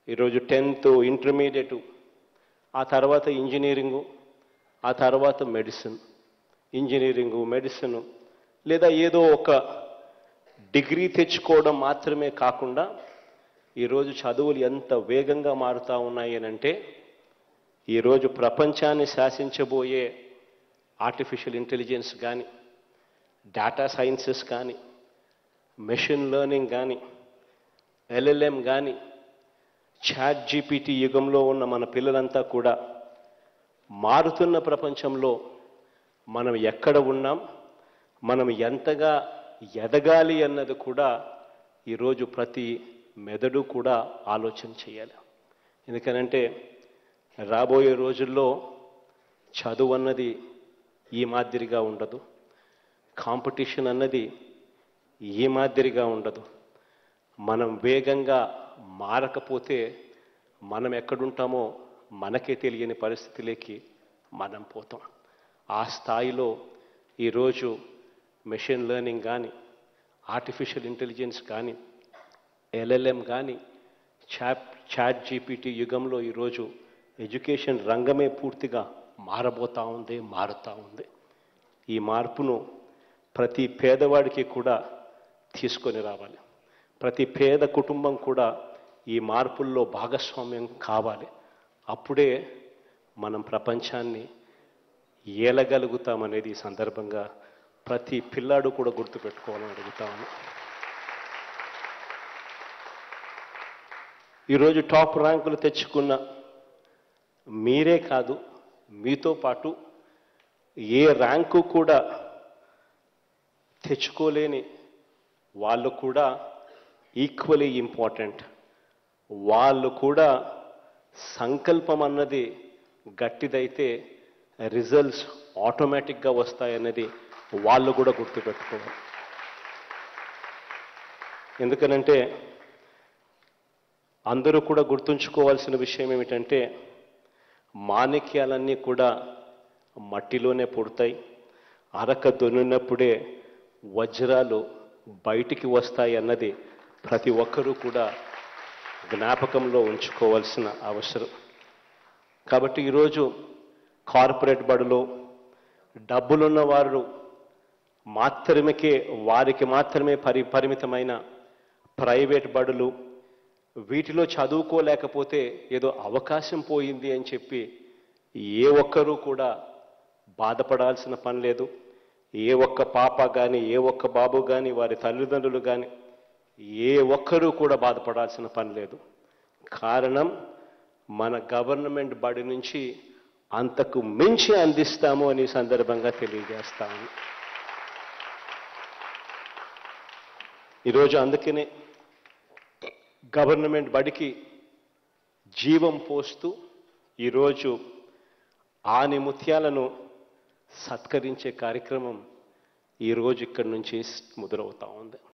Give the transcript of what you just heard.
ఈరోజు tenth intermediate ఆ తర్వాత ఇంజనీరింగు ఆ తర్వాత మెడిసిన్ ఇంజనీరింగు మెడిసిన్ లేదా ఏదో ఒక డిగ్రీ తెచ్చుకోవడం మాత్రమే కాకుండా ఈరోజు చదువులు ఎంత వేగంగా మారుతూ ఉన్నాయి అని అంటే ఈరోజు ప్రపంచాన్ని శాసించబోయే ఆర్టిఫిషియల్ ఇంటెలిజెన్స్ కానీ డేటా సైన్సెస్ కానీ మెషిన్ లెర్నింగ్ కానీ ఎల్ఎల్ఎం కానీ చాట్ జీపీటీ యుగంలో ఉన్న మన పిల్లలంతా కూడా మారుతున్న ప్రపంచంలో మనం ఎక్కడ ఉన్నాం మనం ఎంతగా ఎదగాలి అన్నది కూడా ఈరోజు ప్రతి మెదడు కూడా ఆలోచన చేయాలి ఎందుకనంటే రాబోయే రోజుల్లో చదువు అన్నది ఈ మాదిరిగా ఉండదు కాంపిటీషన్ అన్నది ఈ మాదిరిగా ఉండదు మనం వేగంగా మారకపోతే మనం ఎక్కడుంటామో మనకే తెలియని పరిస్థితిలోకి మనం పోతాం ఆ స్థాయిలో ఈరోజు మెషిన్ లెర్నింగ్ కానీ ఆర్టిఫిషియల్ ఇంటెలిజెన్స్ కానీ ఎల్ఎల్ఎం కానీ చాట్ చాట్ జీపీటీ యుగంలో ఈరోజు ఎడ్యుకేషన్ రంగమే పూర్తిగా మారబోతా ఉంది మారుతూ ఉంది ఈ మార్పును ప్రతి పేదవాడికి కూడా తీసుకొని రావాలి ప్రతి పేద కుటుంబం కూడా ఈ మార్పుల్లో భాగస్వామ్యం కావాలి అప్పుడే మనం ప్రపంచాన్ని ఏలగలుగుతామనేది ఈ సందర్భంగా ప్రతి పిల్లాడు కూడా గుర్తుపెట్టుకోవాలని అడుగుతాను ఈరోజు టాప్ ర్యాంకులు తెచ్చుకున్న మీరే కాదు మీతో పాటు ఏ ర్యాంకు కూడా తెచ్చుకోలేని వాళ్ళు కూడా ఈక్వలీ ఇంపార్టెంట్ వాళ్ళు కూడా సంకల్పం అన్నది గట్టిదైతే రిజల్ట్స్ ఆటోమేటిక్గా వస్తాయన్నది వాళ్ళు కూడా గుర్తుపెట్టుకోవాలి ఎందుకనంటే అందరూ కూడా గుర్తుంచుకోవాల్సిన విషయం ఏమిటంటే మాణిక్యాలన్నీ కూడా మట్టిలోనే పుడతాయి అరక దున్నినప్పుడే వజ్రాలు బయటికి వస్తాయి అన్నది ప్రతి ఒక్కరూ కూడా జ్ఞాపకంలో ఉంచుకోవాల్సిన అవసరం కాబట్టి ఈరోజు కార్పొరేట్ బడులు డబ్బులున్న వారు మాత్రమే వారికి మాత్రమే పరి పరిమితమైన ప్రైవేట్ బడులు వీటిలో చదువుకోలేకపోతే ఏదో అవకాశం పోయింది అని చెప్పి ఏ ఒక్కరూ కూడా బాధపడాల్సిన పని లేదు ఏ ఒక్క పాప కానీ ఏ ఒక్క బాబు కానీ వారి తల్లిదండ్రులు కానీ ఏ ఒక్కరూ కూడా బాధపడాల్సిన పని లేదు కారణం మన గవర్నమెంట్ బడి నుంచి అంతకు మించి అందిస్తాము అని ఈ సందర్భంగా తెలియజేస్తాము ఈరోజు అందుకనే గవర్నమెంట్ బడికి జీవం పోస్తూ ఈరోజు ఆని ముత్యాలను సత్కరించే కార్యక్రమం ఈరోజు ఇక్కడి నుంచి మొదలవుతా ఉంది